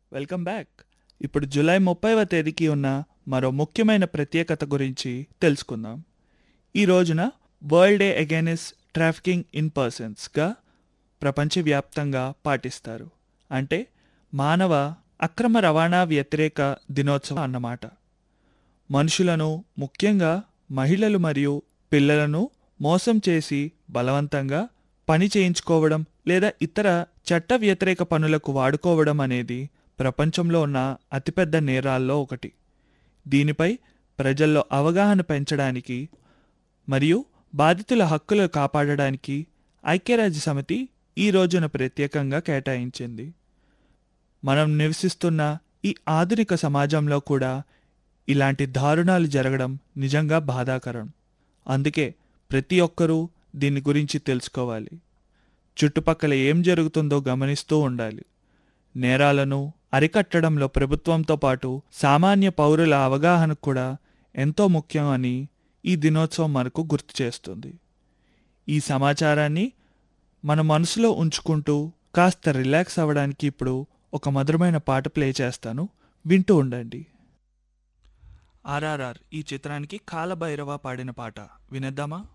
welcome back ఇప్పుడు July ముప్పైవ తేదీకి ఉన్న మరో ముఖ్యమైన ప్రత్యేకత గురించి తెలుసుకుందాం ఈ రోజున world day against trafficking in పర్సన్స్గా ప్రపంచవ్యాప్తంగా పాటిస్తారు అంటే మానవ అక్రమ రవాణా వ్యతిరేక దినోత్సవం అన్నమాట మనుషులను ముఖ్యంగా మహిళలు మరియు పిల్లలను మోసం చేసి బలవంతంగా పని చేయించుకోవడం లేదా ఇతర చట్ట వ్యతిరేక పనులకు వాడుకోవడం అనేది ప్రపంచంలో ఉన్న అతిపెద్ద నేరాల్లో ఒకటి దీనిపై ప్రజల్లో అవగాహన పెంచడానికి మరియు బాధితుల హక్కులు కాపాడడానికి ఐక్యరాజ్య సమితి ఈ రోజున ప్రత్యేకంగా కేటాయించింది మనం నివసిస్తున్న ఈ ఆధునిక సమాజంలో కూడా ఇలాంటి దారుణాలు జరగడం నిజంగా బాధాకరం అందుకే ప్రతి ఒక్కరూ దీని గురించి తెలుసుకోవాలి చుట్టుపక్కల ఏం జరుగుతుందో గమనిస్తూ ఉండాలి నేరాలను అరికట్టడంలో ప్రభుత్వంతో పాటు సామాన్య పౌరుల అవగాహన కూడా ఎంతో ముఖ్యం అని ఈ దినోత్సవం మనకు గుర్తు చేస్తుంది ఈ సమాచారాన్ని మన మనసులో ఉంచుకుంటూ కాస్త రిలాక్స్ అవ్వడానికి ఇప్పుడు ఒక మధురమైన పాట ప్లే చేస్తాను వింటూ ఉండండి ఆర్ఆర్ఆర్ ఈ చిత్రానికి కాలభైరవ పాడిన పాట వినేద్దామా